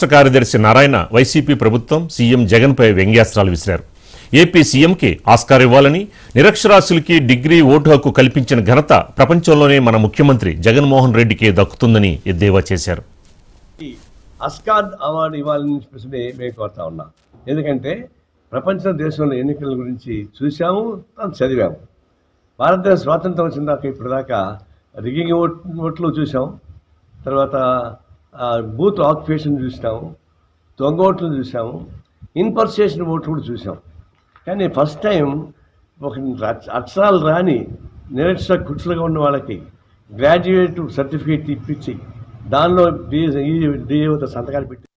రాష్ట్ర కార్యదర్శి నారాయణ వైసీపీ ప్రభుత్వం సీఎం జగన్పై వ్యంగ్యాస్త్రాలు విసిరారు ఏపీ సీఎంకి ఆస్కార్ ఇవ్వాలని నిరక్షరాస్యులకి డిగ్రీ ఓటు హక్కు కల్పించిన ఘనత ప్రపంచంలోనే మన ముఖ్యమంత్రి జగన్మోహన్ రెడ్డికే దక్కుతుందని ఎద్దేవా చేశారు ఈ అస్కార్ అవార్డు ఇవ్వాలని చెప్పేసి మేము కోరుతా ఉన్నాం ఎందుకంటే ప్రపంచ దేశంలో ఎన్నికల గురించి చూసాము దాన్ని చదివాము భారతదేశ స్వాతంత్రం వచ్చిన దాకా ఇప్పుడు దాకా రిగింగ్ ఓట్ ఓట్లు చూసాం తర్వాత ఆ, బూత్ ఆక్యుపేషన్ చూసాము దొంగ ఓట్లు చూసాము ఇన్పర్సేషన్ ఓట్లు కూడా చూసాం కానీ ఫస్ట్ టైం ఒక అక్ష- అక్షరాలు రాని నిరక్షర కుట్లుగా ఉన్న వాళ్ళకి గ్రాడ్యుయేట్ సర్టిఫికేట్ ఇప్పించి దానిలో డి డిఏ సంతకాలు పెట్టి